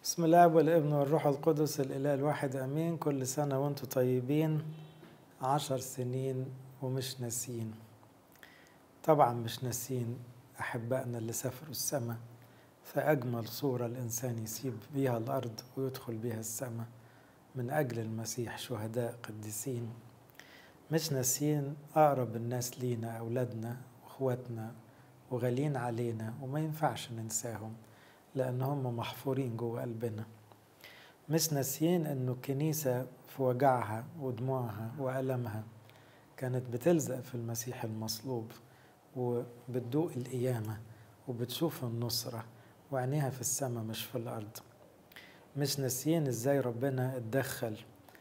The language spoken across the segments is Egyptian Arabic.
بسم الله والابن والروح القدس الإله الواحد أمين كل سنة وانتم طيبين عشر سنين ومش ناسين طبعا مش ناسين أحبائنا اللي سافروا السماء فأجمل صورة الإنسان يسيب بيها الأرض ويدخل بيها السماء من أجل المسيح شهداء قديسين مش ناسين أقرب الناس لينا أولادنا وإخواتنا وغاليين علينا وما ينفعش ننساهم لأن هم محفورين جوه قلبنا مش ناسيين إنه الكنيسة في وجعها ودموعها وألمها كانت بتلزق في المسيح المصلوب وبتدوق القيامة وبتشوف النصرة وعينيها في السماء مش في الأرض مش ناسيين إزاي ربنا اتدخل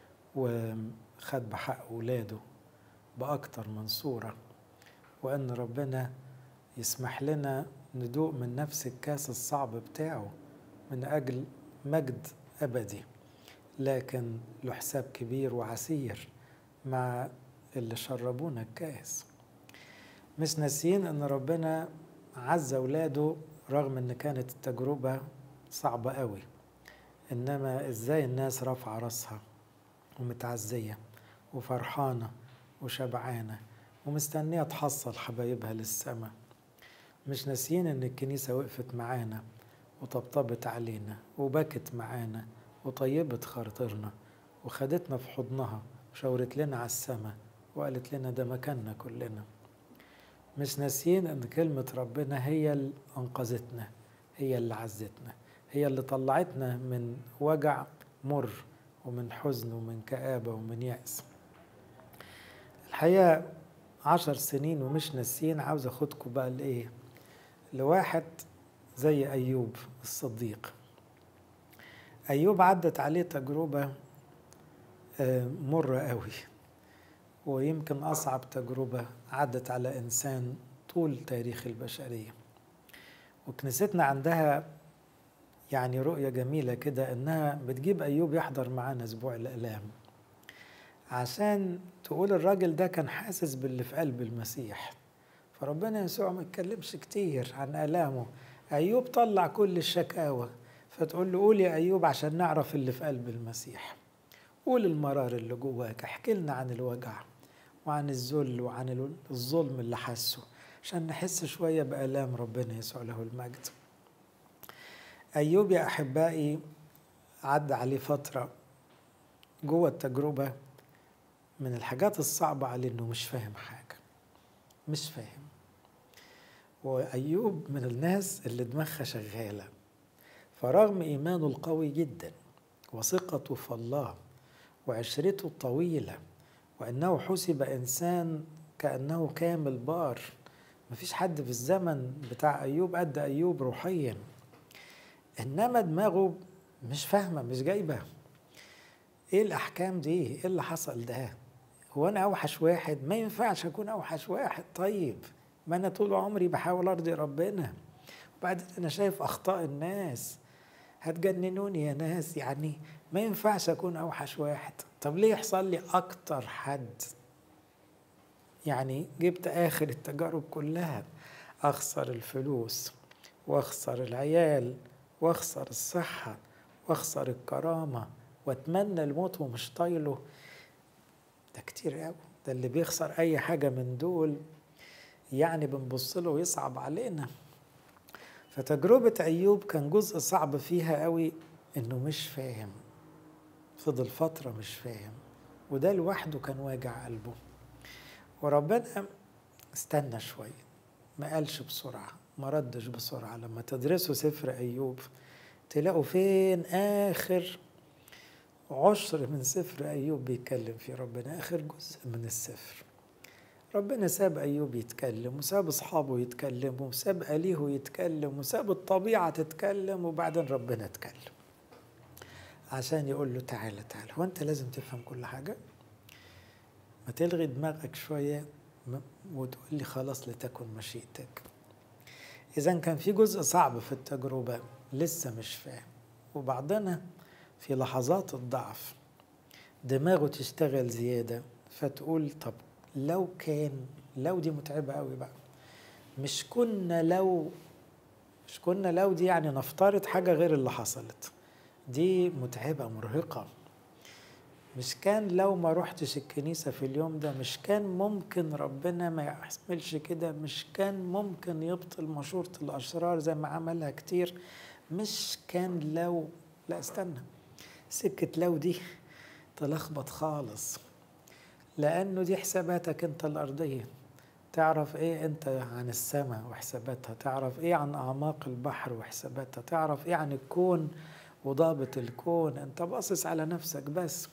وخد بحق ولاده بأكتر من صورة وأن ربنا يسمح لنا ندوق من نفس الكاس الصعب بتاعه من أجل مجد أبدي لكن له حساب كبير وعسير مع اللي شربونا الكاس مش ناسيين ان ربنا عز اولاده رغم ان كانت التجربه صعبه قوي انما ازاي الناس رافعه راسها ومتعزيه وفرحانه وشبعانه ومستنيه تحصل حبايبها للسماء مش ناسيين ان الكنيسه وقفت معانا وطبطبت علينا وبكت معانا وطيبت خاطرنا وخدتنا في حضنها وشاورت لنا على السماء وقالت لنا ده مكاننا كلنا مش ناسيين ان كلمة ربنا هي اللي انقذتنا هي اللي عزتنا هي اللي طلعتنا من وجع مر ومن حزن ومن كآبة ومن يأس الحقيقة عشر سنين ومش ناسيين عاوز اخدكم بقى لايه لواحد زي ايوب الصديق ايوب عدت عليه تجربة مرة قوي ويمكن أصعب تجربة عدت على إنسان طول تاريخ البشرية وكنيستنا عندها يعني رؤية جميلة كده إنها بتجيب أيوب يحضر معانا أسبوع الآلام عشان تقول الراجل ده كان حاسس باللي في قلب المسيح فربنا يسوع ما اتكلمش كتير عن آلامه أيوب طلع كل الشكاوى فتقول له قول يا أيوب عشان نعرف اللي في قلب المسيح قول المرار اللي جواك احكي لنا عن الوجع وعن الذل وعن الظلم اللي حاسه عشان نحس شوية بآلام ربنا يسوع له المجد أيوب يا أحبائي عدى عليه فترة جوه التجربة من الحاجات الصعبة عليه إنه مش فاهم حاجة مش فاهم وأيوب من الناس اللي دماغها شغالة فرغم إيمانه القوي جدا وثقته في الله وعشرته الطويلة وأنه حسب إنسان كأنه كامل بار مفيش حد في الزمن بتاع أيوب قد أيوب روحيا إنما دماغه مش فاهمة مش جايبة إيه الأحكام دي إيه اللي حصل ده هو أنا أوحش واحد ما ينفعش أكون أوحش واحد طيب ما أنا طول عمري بحاول أرضي ربنا وبعدين أنا شايف أخطاء الناس هتجننوني يا ناس يعني ما ينفعش أكون أوحش واحد طب ليه يحصل لي أكتر حد يعني جبت آخر التجارب كلها أخسر الفلوس وأخسر العيال وأخسر الصحة وأخسر الكرامة وأتمنى الموت ومش طايله ده كتير قوي ده اللي بيخسر أي حاجة من دول يعني بنبص له ويصعب علينا فتجربة أيوب كان جزء صعب فيها قوي إنه مش فاهم فضل فترة مش فاهم وده لوحده كان واجع قلبه وربنا استنى شوية ما قالش بسرعة ما ردش بسرعة لما تدرسوا سفر أيوب تلاقوا فين آخر عشر من سفر أيوب بيتكلم فيه ربنا آخر جزء من السفر ربنا ساب أيوب يتكلم وساب أصحابه يتكلموا وساب أليه يتكلم وساب الطبيعة تتكلم وبعدين ربنا اتكلم عشان يقول له تعالى تعالى هو أنت لازم تفهم كل حاجة ما تلغي دماغك شوية وتقول لي خلاص لتكن مشيئتك إذا كان في جزء صعب في التجربة لسه مش فاهم وبعضنا في لحظات الضعف دماغه تشتغل زيادة فتقول طب لو كان لو دي متعبة قوي بقى مش كنا لو مش كنا لو دي يعني نفترض حاجة غير اللي حصلت دي متعبة مرهقة مش كان لو ما روحتش الكنيسة في اليوم ده مش كان ممكن ربنا ما يحملش كده مش كان ممكن يبطل مشورة الأشرار زي ما عملها كتير مش كان لو لا استنى سكة لو دي تلخبط خالص لأنه دي حساباتك أنت الأرضية تعرف ايه انت عن السماء وحساباتها تعرف ايه عن اعماق البحر وحساباتها تعرف ايه عن الكون وضابط الكون انت باصص على نفسك بس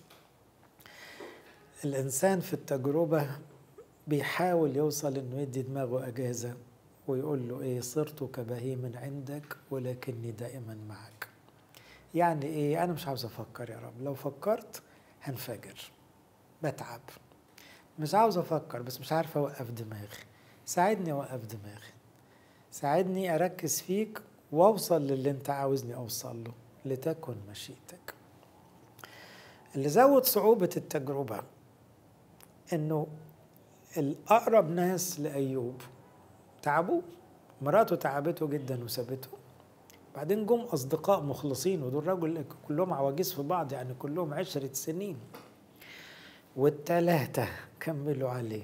الانسان في التجربه بيحاول يوصل انه يدي دماغه اجازه ويقول له ايه صرت كبهيم عندك ولكني دائما معك يعني ايه انا مش عاوز افكر يا رب لو فكرت هنفجر بتعب مش عاوز افكر بس مش عارف اوقف دماغي ساعدني اوقف دماغي ساعدني اركز فيك واوصل للي انت عاوزني اوصل له لتكن مشيئتك اللي زود صعوبة التجربة انه الاقرب ناس لايوب تعبوه مراته تعبته جدا وسابته بعدين جم اصدقاء مخلصين ودول رجل كلهم عواجيز في بعض يعني كلهم عشرة سنين والتلاتة كملوا عليه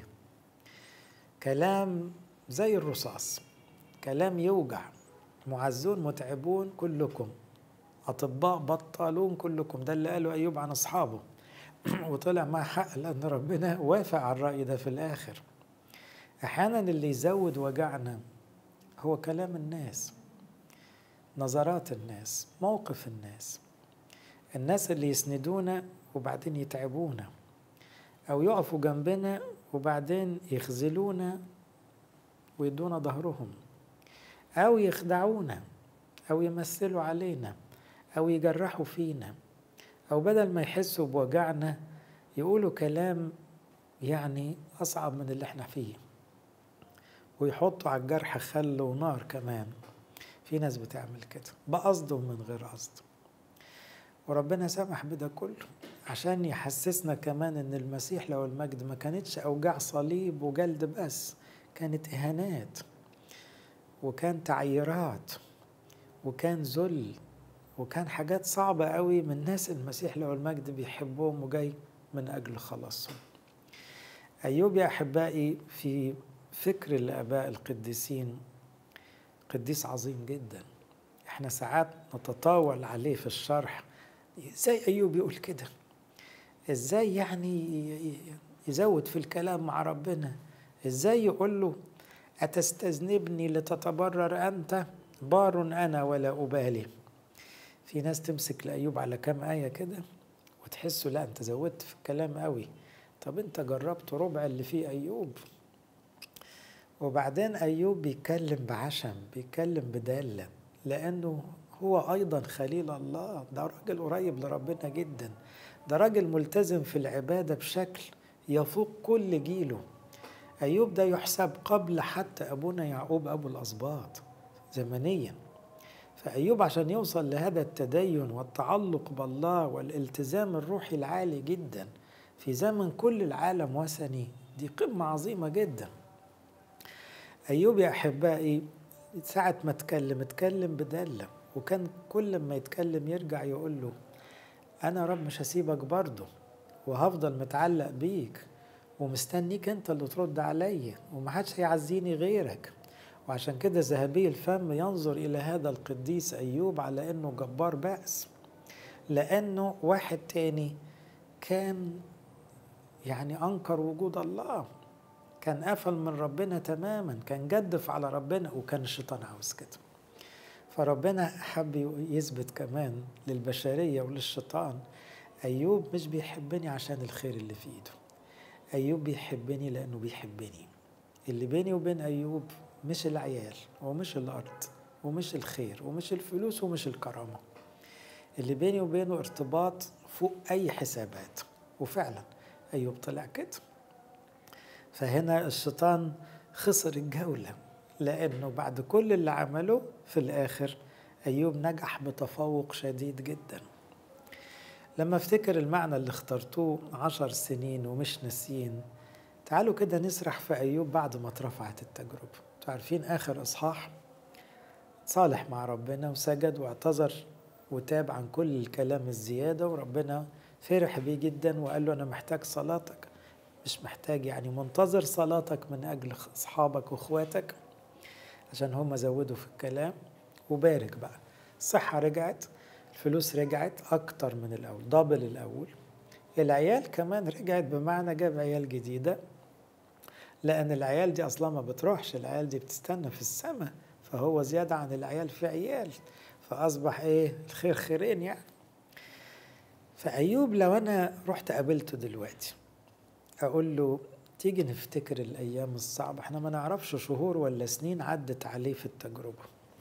كلام زي الرصاص كلام يوجع معزون متعبون كلكم أطباء بطالون كلكم ده اللي قاله أيوب عن أصحابه وطلع مع حق لأن ربنا وافق على الرأي ده في الآخر أحيانا اللي يزود وجعنا هو كلام الناس نظرات الناس موقف الناس الناس اللي يسندونا وبعدين يتعبونا أو يقفوا جنبنا وبعدين يخذلونا ويدونا ظهرهم أو يخدعونا أو يمثلوا علينا أو يجرحوا فينا أو بدل ما يحسوا بوجعنا يقولوا كلام يعني أصعب من اللي احنا فيه ويحطوا على الجرح خل ونار كمان في ناس بتعمل كده بقصد ومن غير قصد وربنا سمح بده كله عشان يحسسنا كمان ان المسيح لو المجد ما كانتش اوجاع صليب وجلد بس كانت اهانات وكان تعييرات وكان ذل وكان حاجات صعبة قوي من ناس المسيح له المجد بيحبهم وجاي من أجل خلاصهم أيوب يا أحبائي في فكر الآباء القديسين قديس عظيم جدا احنا ساعات نتطاول عليه في الشرح ازاي أيوب يقول كده ازاي يعني يزود في الكلام مع ربنا ازاي يقول له أتستذنبني لتتبرر أنت بار أنا ولا أبالي في ناس تمسك لأيوب على كام آية كده وتحسوا لا أنت زودت في الكلام قوي طب أنت جربت ربع اللي فيه أيوب وبعدين أيوب بيتكلم بعشم بيتكلم بدالة لأنه هو أيضا خليل الله ده راجل قريب لربنا جدا ده راجل ملتزم في العبادة بشكل يفوق كل جيله أيوب ده يحسب قبل حتى أبونا يعقوب أبو الأسباط زمنيا فأيوب عشان يوصل لهذا التدين والتعلق بالله والالتزام الروحي العالي جدا في زمن كل العالم وثني دي قمة عظيمة جدا أيوب يا أحبائي ساعة ما اتكلم اتكلم بدالة وكان كل ما يتكلم يرجع يقول له أنا رب مش هسيبك برضه وهفضل متعلق بيك ومستنيك أنت اللي ترد عليا ومحدش هيعزيني غيرك وعشان كده ذهبي الفم ينظر إلى هذا القديس أيوب على أنه جبار بأس لأنه واحد تاني كان يعني أنكر وجود الله كان قفل من ربنا تماما كان جدف على ربنا وكان الشيطان عاوز كده فربنا حب يثبت كمان للبشرية وللشيطان أيوب مش بيحبني عشان الخير اللي في إيده أيوب بيحبني لأنه بيحبني اللي بيني وبين أيوب مش العيال ومش الأرض ومش الخير ومش الفلوس ومش الكرامة اللي بيني وبينه ارتباط فوق أي حسابات وفعلا أيوب طلع كده فهنا الشيطان خسر الجولة لأنه بعد كل اللي عمله في الآخر أيوب نجح بتفوق شديد جدا لما افتكر المعنى اللي اخترتوه عشر سنين ومش ناسيين تعالوا كده نسرح في أيوب بعد ما اترفعت التجربة انتوا عارفين آخر إصحاح صالح مع ربنا وسجد واعتذر وتاب عن كل الكلام الزيادة وربنا فرح بيه جدا وقال له أنا محتاج صلاتك مش محتاج يعني منتظر صلاتك من أجل أصحابك وإخواتك عشان هم زودوا في الكلام وبارك بقى الصحة رجعت الفلوس رجعت أكتر من الأول دبل الأول العيال كمان رجعت بمعنى جاب عيال جديدة لأن العيال دي أصلا ما بتروحش العيال دي بتستنى في السماء فهو زيادة عن العيال في عيال فأصبح إيه الخير خيرين يعني فأيوب لو أنا رحت قابلته دلوقتي أقول له تيجي نفتكر الأيام الصعبة احنا ما نعرفش شهور ولا سنين عدت عليه في التجربة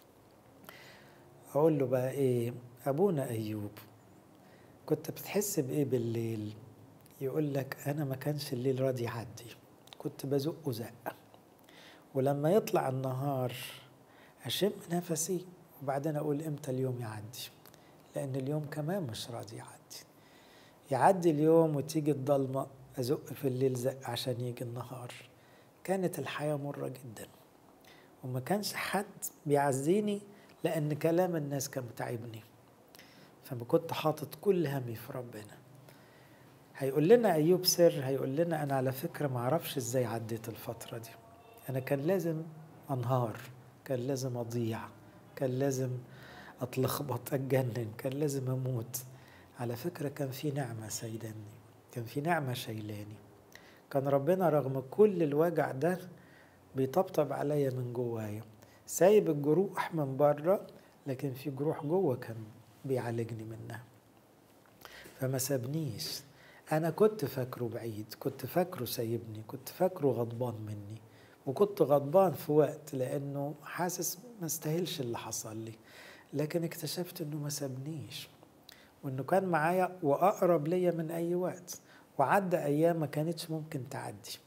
أقول له بقى إيه أبونا أيوب كنت بتحس بإيه بالليل يقول لك أنا ما كانش الليل راضي يعدي كنت بزقه زقة ولما يطلع النهار أشم نفسي وبعدين أقول إمتى اليوم يعدي لأن اليوم كمان مش راضي يعدي يعدي اليوم وتيجي الضلمة أزق في الليل زق عشان يجي النهار كانت الحياة مرة جدا وما كانش حد بيعزيني لأن كلام الناس كان متعبني فما كنت حاطط كل همي في ربنا هيقول لنا أيوب سر هيقول لنا أنا على فكرة معرفش إزاي عديت الفترة دي أنا كان لازم أنهار كان لازم أضيع كان لازم أتلخبط أتجنن كان لازم أموت على فكرة كان في نعمة سيداني كان في نعمة شايلاني كان ربنا رغم كل الوجع ده بيطبطب عليا من جوايا سايب الجروح من بره لكن في جروح جوه كان بيعالجني منها فما سابنيش انا كنت فاكره بعيد كنت فاكره سايبني كنت فاكره غضبان مني وكنت غضبان في وقت لانه حاسس ما استاهلش اللي حصل لي لكن اكتشفت انه ما سابنيش وانه كان معايا واقرب ليا من اي وقت وعدى ايام ما كانتش ممكن تعدي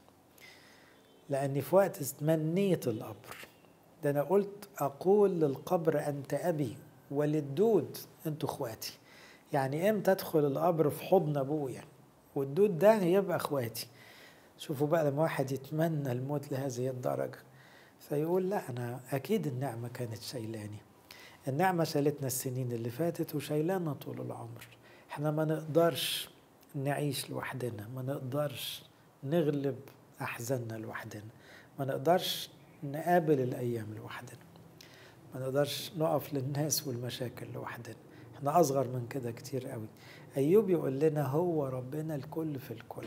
لاني في وقت تمنيت القبر ده انا قلت اقول للقبر انت ابي وللدود انتوا اخواتي يعني امتى ادخل القبر في حضن ابويا والدود ده يبقى اخواتي شوفوا بقى لما واحد يتمنى الموت لهذه الدرجة فيقول لا أنا أكيد النعمة كانت شايلاني النعمة شالتنا السنين اللي فاتت وشايلانا طول العمر احنا ما نقدرش نعيش لوحدنا ما نقدرش نغلب أحزاننا لوحدنا ما نقدرش نقابل الأيام لوحدنا ما نقدرش نقف للناس والمشاكل لوحدنا احنا أصغر من كده كتير قوي أيوب يقول لنا هو ربنا الكل في الكل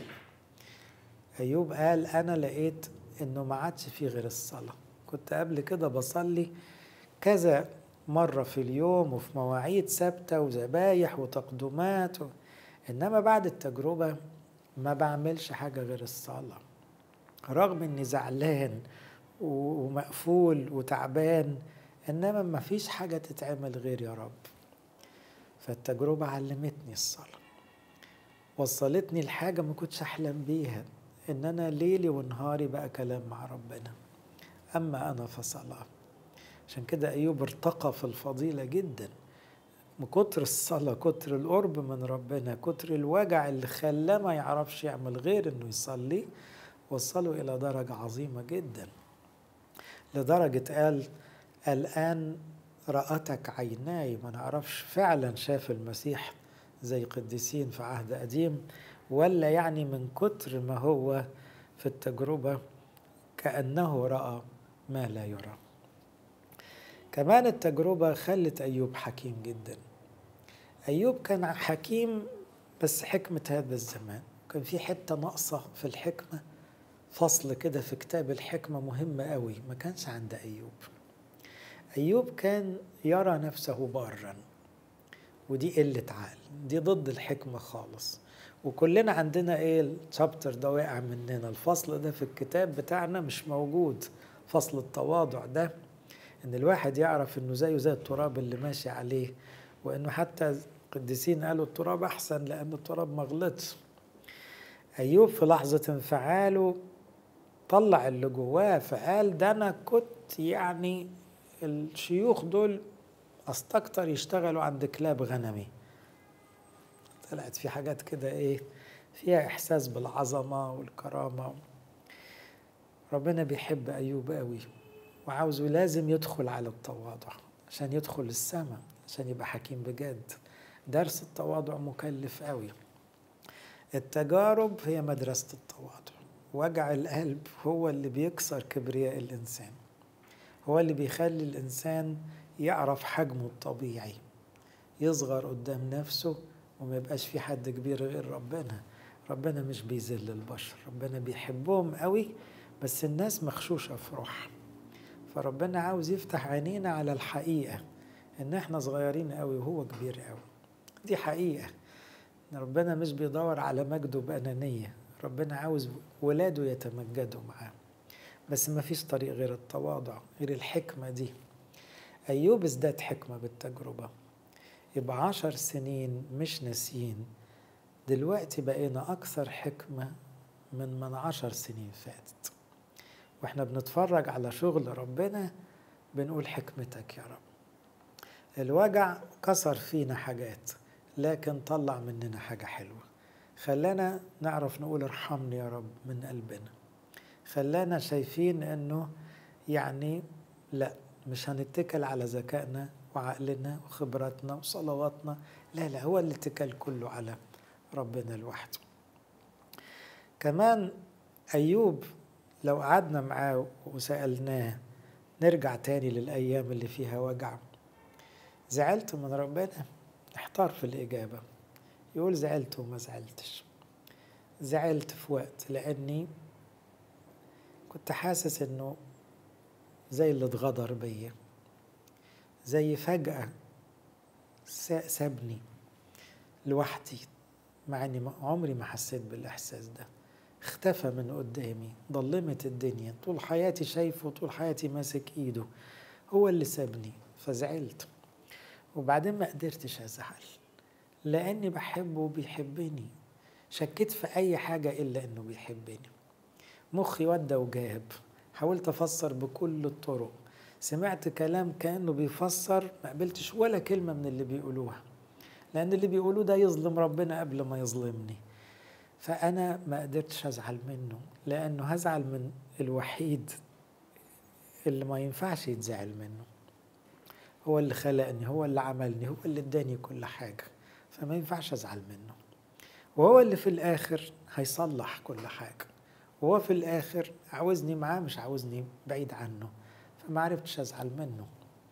أيوب قال أنا لقيت إنه ما عادش فيه غير الصلاة كنت قبل كده بصلي كذا مرة في اليوم وفي مواعيد ثابتة وذبايح وتقدمات و... إنما بعد التجربة ما بعملش حاجة غير الصلاة رغم إني زعلان ومقفول وتعبان إنما ما فيش حاجة تتعمل غير يا رب فالتجربة علمتني الصلاة وصلتني لحاجة ما كنتش أحلم بيها إن أنا ليلي ونهاري بقى كلام مع ربنا أما أنا فصلاة عشان كده أيوب ارتقى في الفضيلة جدا من كتر الصلاة كتر القرب من ربنا كتر الوجع اللي خلاه ما يعرفش يعمل غير إنه يصلي وصلوا إلى درجة عظيمة جدا لدرجة قال الآن رأتك عيناي ما نعرفش فعلا شاف المسيح زي قديسين في عهد قديم ولا يعني من كتر ما هو في التجربة كأنه رأى ما لا يرى كمان التجربة خلت أيوب حكيم جدا أيوب كان حكيم بس حكمة هذا الزمان كان في حتة ناقصة في الحكمة فصل كده في كتاب الحكمة مهمة قوي ما كانش عند أيوب أيوب كان يرى نفسه بارا ودي قلة عقل دي ضد الحكمة خالص وكلنا عندنا ايه الشابتر ده واقع مننا الفصل ده في الكتاب بتاعنا مش موجود فصل التواضع ده ان الواحد يعرف انه زيه زي التراب اللي ماشي عليه وانه حتى القديسين قالوا التراب احسن لان التراب ما غلطش ايوب في لحظه انفعاله طلع اللي جواه فقال ده انا كنت يعني الشيوخ دول استكتر يشتغلوا عند كلاب غنمي طلعت في حاجات كده ايه فيها احساس بالعظمه والكرامه ربنا بيحب ايوب قوي وعاوزه لازم يدخل على التواضع عشان يدخل السماء عشان يبقى حكيم بجد درس التواضع مكلف قوي التجارب هي مدرسة التواضع وجع القلب هو اللي بيكسر كبرياء الإنسان هو اللي بيخلي الإنسان يعرف حجمه الطبيعي يصغر قدام نفسه وما يبقاش في حد كبير غير ربنا ربنا مش بيذل البشر ربنا بيحبهم قوي بس الناس مخشوشة في روحها فربنا عاوز يفتح عينينا على الحقيقة ان احنا صغيرين قوي وهو كبير قوي دي حقيقة ربنا مش بيدور على مجده بأنانية ربنا عاوز ولاده يتمجدوا معاه بس ما فيش طريق غير التواضع غير الحكمة دي أيوب ازداد حكمة بالتجربة يبقى عشر سنين مش ناسيين دلوقتي بقينا أكثر حكمة من من عشر سنين فاتت واحنا بنتفرج على شغل ربنا بنقول حكمتك يا رب الوجع كسر فينا حاجات لكن طلع مننا حاجة حلوة خلانا نعرف نقول ارحمني يا رب من قلبنا خلانا شايفين انه يعني لا مش هنتكل على ذكائنا وعقلنا وخبراتنا وصلواتنا لا لا هو الاتكال كله على ربنا لوحده كمان أيوب لو قعدنا معاه وسألناه نرجع تاني للأيام اللي فيها وجع زعلت من ربنا احتار في الإجابة يقول زعلت وما زعلتش زعلت في وقت لأني كنت حاسس إنه زي اللي اتغدر بيا زي فجأة سابني لوحدي مع اني عمري ما حسيت بالاحساس ده اختفى من قدامي ضلمت الدنيا طول حياتي شايفه طول حياتي ماسك ايده هو اللي سابني فزعلت وبعدين ما قدرتش ازعل لاني بحبه وبيحبني شكيت في اي حاجه الا انه بيحبني مخي ودى وجاب حاولت افسر بكل الطرق سمعت كلام كانه بيفسر ما قبلتش ولا كلمه من اللي بيقولوها لان اللي بيقولوه ده يظلم ربنا قبل ما يظلمني فانا ما قدرتش ازعل منه لانه هزعل من الوحيد اللي ما ينفعش يتزعل منه هو اللي خلقني هو اللي عملني هو اللي اداني كل حاجه فما ينفعش ازعل منه وهو اللي في الاخر هيصلح كل حاجه وهو في الاخر عاوزني معاه مش عاوزني بعيد عنه فما عرفتش ازعل منه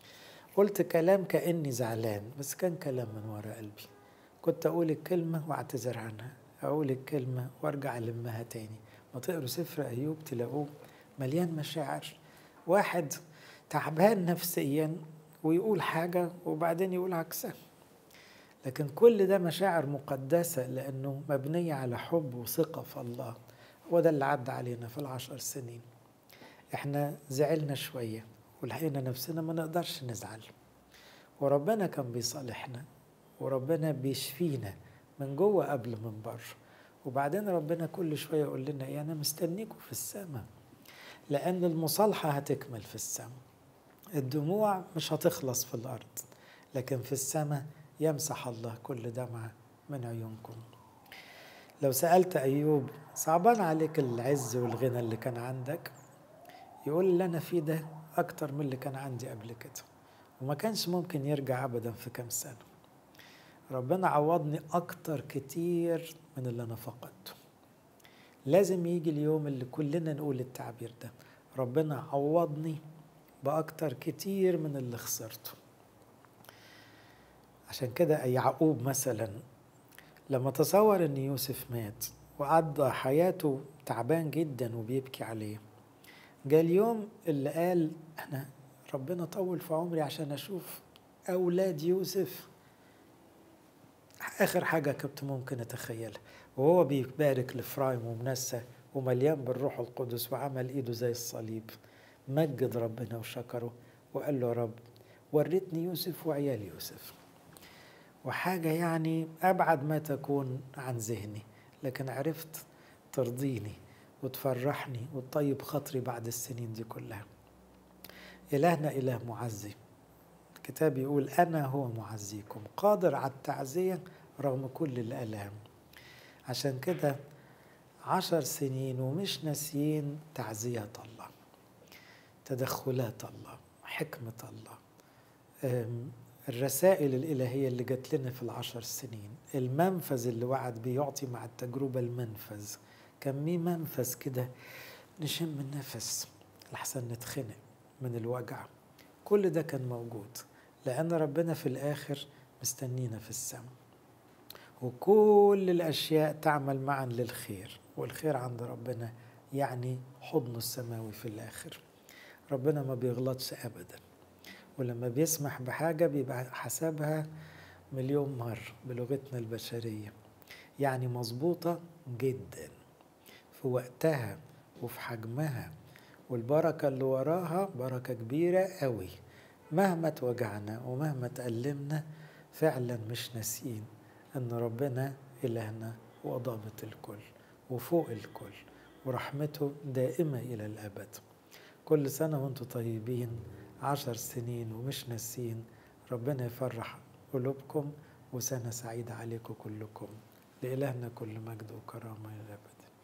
قلت كلام كاني زعلان بس كان كلام من ورا قلبي كنت اقول الكلمه واعتذر عنها اقول الكلمه وارجع المها تاني ما تقروا سفر ايوب تلاقوه مليان مشاعر واحد تعبان نفسيا ويقول حاجه وبعدين يقول عكسها لكن كل ده مشاعر مقدسة لأنه مبنية على حب وثقة في الله هو ده اللي عدى علينا في العشر سنين احنا زعلنا شوية ولقينا نفسنا ما نقدرش نزعل وربنا كان بيصالحنا وربنا بيشفينا من جوه قبل من بره وبعدين ربنا كل شوية يقول لنا ايه أنا مستنيكم في السماء لأن المصالحة هتكمل في السماء الدموع مش هتخلص في الأرض لكن في السماء يمسح الله كل دمعة من عيونكم لو سألت أيوب صعبان عليك العز والغنى اللي كان عندك يقول اللي أنا فيه ده أكتر من اللي كان عندي قبل كده وما كانش ممكن يرجع أبدا في كام سنة ربنا عوضني أكتر كتير من اللي أنا فقدته لازم يجي اليوم اللي كلنا نقول التعبير ده ربنا عوضني بأكتر كتير من اللي خسرته عشان كده يعقوب مثلا لما تصور ان يوسف مات وقضى حياته تعبان جدا وبيبكي عليه جاء اليوم اللي قال انا ربنا طول في عمري عشان اشوف اولاد يوسف اخر حاجه كنت ممكن اتخيلها وهو بيبارك لفرايم ومنسى ومليان بالروح القدس وعمل ايده زي الصليب مجد ربنا وشكره وقال له يا رب وريتني يوسف وعيال يوسف وحاجة يعني أبعد ما تكون عن ذهني لكن عرفت ترضيني وتفرحني وتطيب خاطري بعد السنين دي كلها إلهنا إله معزي الكتاب يقول أنا هو معزيكم قادر على التعزية رغم كل الآلام عشان كده عشر سنين ومش ناسيين تعزية الله تدخلات الله حكمة الله الرسائل الإلهية اللي جات لنا في العشر سنين المنفذ اللي وعد بيعطي مع التجربة المنفذ كان مين منفذ كده نشم النفس لحسن نتخنق من الوجع كل ده كان موجود لأن ربنا في الآخر مستنينا في السماء وكل الأشياء تعمل معا للخير والخير عند ربنا يعني حضنه السماوي في الآخر ربنا ما بيغلطش أبدا ولما بيسمح بحاجة بيبقى حسابها مليون مرة بلغتنا البشرية يعني مظبوطة جدا في وقتها وفي حجمها والبركة اللي وراها بركة كبيرة قوي مهما توجعنا ومهما تألمنا فعلا مش ناسيين أن ربنا إلهنا وضابط الكل وفوق الكل ورحمته دائمة إلى الأبد كل سنة وانتم طيبين عشر سنين ومش ناسين ربنا يفرح قلوبكم وسنة سعيدة عليكم كلكم لإلهنا كل مجد وكرامة إلى الأبد